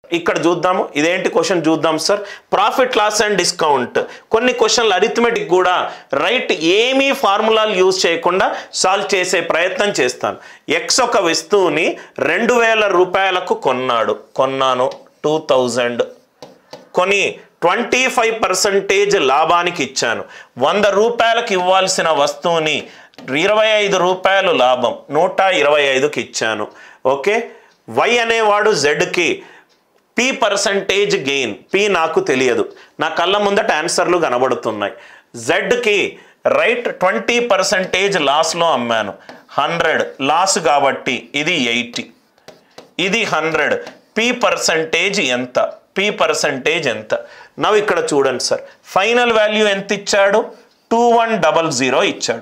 ఇక్కడ చూద్దాము ఇదేంటి క్వశ్చన్ చూద్దాం sir profit loss and discount కొన్ని క్వశ్చన్లు అరిథమెటిక్ కూడా రైట్ ఏమీ ఫార్ములాలు యూజ్ చేయకుండా సాల్వ్ చేసే ప్రయత్నం చేస్తాను ఎక్స్ ఒక వస్తువుని రెండు వేల రూపాయలకు కొన్నాడు కొన్నాను టూ థౌజండ్ కొని ట్వంటీ ఫైవ్ పర్సంటేజ్ లాభానికి ఇచ్చాను వంద రూపాయలకు ఇవ్వాల్సిన వస్తువుని ఇరవై ఐదు రూపాయలు లాభం నూట ఇరవై ఐదుకి ఇచ్చాను ఓకే వై అనేవాడు జెడ్కి పి పర్సంటేజ్ గెయిన్ పి నాకు తెలియదు నా కళ్ళ ముందట ఆన్సర్లు కనబడుతున్నాయి జెడ్కి రైట్ ట్వంటీ పర్సంటేజ్ లాస్లో అమ్మాను హండ్రెడ్ లాస్ కాబట్టి ఇది ఎయిటీ ఇది హండ్రెడ్ పి పర్సంటేజ్ ఎంత పి పర్సంటేజ్ ఎంత నవ్వు ఇక్కడ చూడండి సార్ ఫైనల్ వాల్యూ ఎంత ఇచ్చాడు టూ వన్ డబల్ జీరో ఇచ్చాడు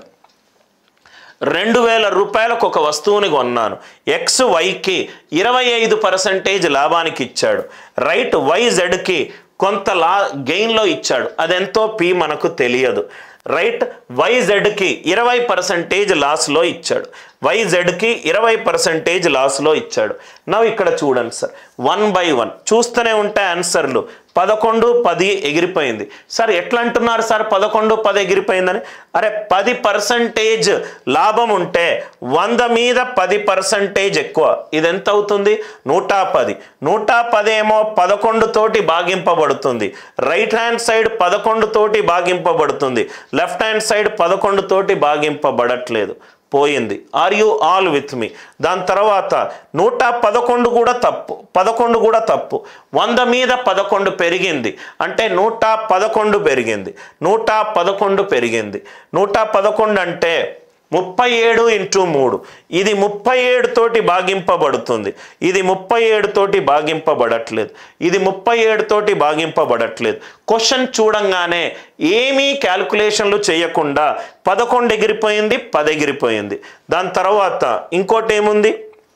రెండు వేల రూపాయలకు ఒక వస్తువుని కొన్నాను ఎక్స్ వైకి ఇరవై ఐదు పర్సంటేజ్ లాభానికి ఇచ్చాడు రైట్ వై జెడ్కి కొంత లా గెయిన్లో ఇచ్చాడు అదెంతో పి మనకు తెలియదు రైట్ వైజెడ్కి ఇరవై పర్సంటేజ్ లాస్లో ఇచ్చాడు వైజెడ్కి ఇరవై పర్సంటేజ్ లాస్లో ఇచ్చాడు నవ్వు ఇక్కడ చూడండి సార్ వన్ బై వన్ చూస్తూనే ఉంటాయి ఆన్సర్లు పదకొండు పది ఎగిరిపోయింది సార్ ఎట్లా అంటున్నారు సార్ పదకొండు పది ఎగిరిపోయిందని అరే పది పర్సంటేజ్ లాభం ఉంటే వంద మీద పది పర్సంటేజ్ ఎక్కువ ఇది ఎంత అవుతుంది నూట పది నూట పది ఏమో పదకొండు తోటి భాగింపబడుతుంది రైట్ హ్యాండ్ సైడ్ పదకొండు తోటి భాగింపబడుతుంది లెఫ్ట్ హ్యాండ్ సైడ్ పదకొండు తోటి భాగింపబడట్లేదు పోయింది are you all with me దాని తర్వాత నూట పదకొండు కూడా తప్పు పదకొండు కూడా తప్పు వంద మీద పదకొండు పెరిగింది అంటే నూట పదకొండు పెరిగింది నూట పదకొండు పెరిగింది నూట పదకొండు అంటే ముప్పై ఏడు ఇంటూ మూడు ఇది ముప్పై ఏడు తోటి భాగింపబడుతుంది ఇది ముప్పై ఏడు తోటి భాగింపబడట్లేదు ఇది ముప్పై ఏడు తోటి భాగింపబడట్లేదు క్వశ్చన్ చూడంగానే ఏమీ క్యాల్కులేషన్లు చేయకుండా పదకొండు ఎగిరిపోయింది పది ఎగిరిపోయింది దాని తర్వాత ఇంకోటి ఏముంది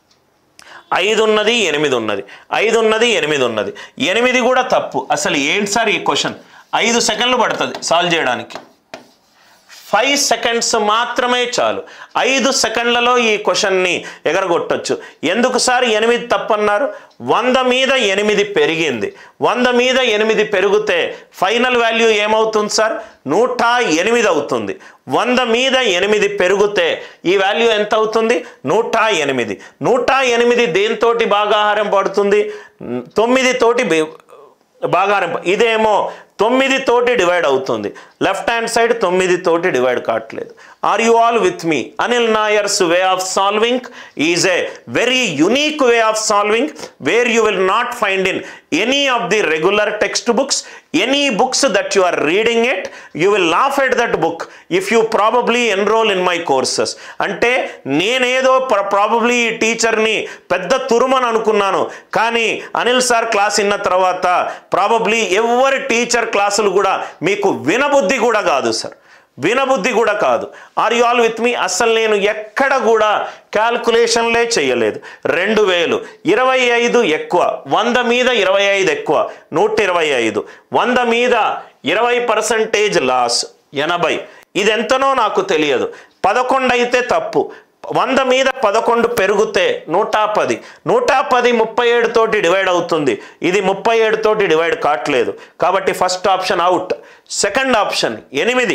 ఐదు ఉన్నది ఎనిమిది ఉన్నది ఐదు ఉన్నది ఎనిమిది ఉన్నది ఎనిమిది కూడా తప్పు అసలు ఏంటి సార్ ఈ క్వశ్చన్ ఐదు సెకండ్లు పడుతుంది సాల్వ్ చేయడానికి ఫైవ్ సెకండ్స్ మాత్రమే చాలు ఐదు సెకండ్లలో ఈ క్వశ్చన్ని ఎగరగొట్టచ్చు ఎందుకు సార్ ఎనిమిది తప్పన్నారు వంద మీద ఎనిమిది పెరిగింది వంద మీద ఎనిమిది పెరిగితే ఫైనల్ వాల్యూ ఏమవుతుంది సార్ నూట ఎనిమిది అవుతుంది వంద మీద ఎనిమిది పెరిగితే ఈ వాల్యూ ఎంత అవుతుంది నూట ఎనిమిది నూట ఎనిమిది దేంతోటి భాగాహారం పడుతుంది తొమ్మిది తోటి బే- భాగాహారం ఇదేమో తొమ్మిది తోటి డివైడ్ అవుతుంది లెఫ్ట్ హ్యాండ్ సైడ్ తొమ్మిది తోటి డివైడ్ కావట్లేదు are you all with me Anil Nair's way of solving is a very unique way of solving where you will not find in any of the regular textbooks any books that you are reading it you will laugh at that book if you probably enrol in my courses అంటే నేనేదో probably ఈ టీచర్ని పెద్ద తురుమని అనుకున్నాను కానీ Anil sir class విన్న తర్వాత probably ఎవరి టీచర్ క్లాసులు కూడా మీకు వినబుద్ధి కూడా కాదు సార్ వినబుద్ధి కూడా కాదు are you all with me అస్సలు నేను ఎక్కడ కూడా క్యాల్కులేషన్లే చేయలేదు రెండు వేలు ఇరవై ఐదు ఎక్కువ వంద మీద ఇరవై ఐదు ఎక్కువ నూట ఇరవై ఐదు వంద మీద ఇరవై పర్సంటేజ్ లాస్ ఎనభై ఇది ఎంతనో నాకు తెలియదు పదకొండు అయితే తప్పు వంద మీద పదకొండు పెరిగితే నూట పది నూట పది ముప్పై ఏడు తోటి డివైడ్ అవుతుంది ఇది ముప్పై ఏడు తోటి డివైడ్ కావట్లేదు కాబట్టి first option out second option ఎనిమిది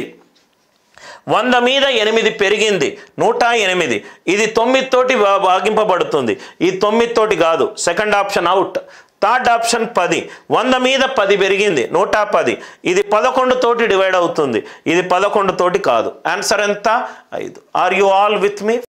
వంద మీద ఎనిమిది పెరిగింది నూట ఎనిమిది ఇది తొమ్మిది తోటి భా- భాగింపబడుతుంది ఈ తొమ్మిది తోటి కాదు second option out third option పది వంద మీద పది పెరిగింది నూట పది ఇది పదకొండు తోటి డివైడ్ అవుతుంది ఇది పదకొండు తోటి కాదు ఆన్సర్ ఎంత ఐదు are you all with me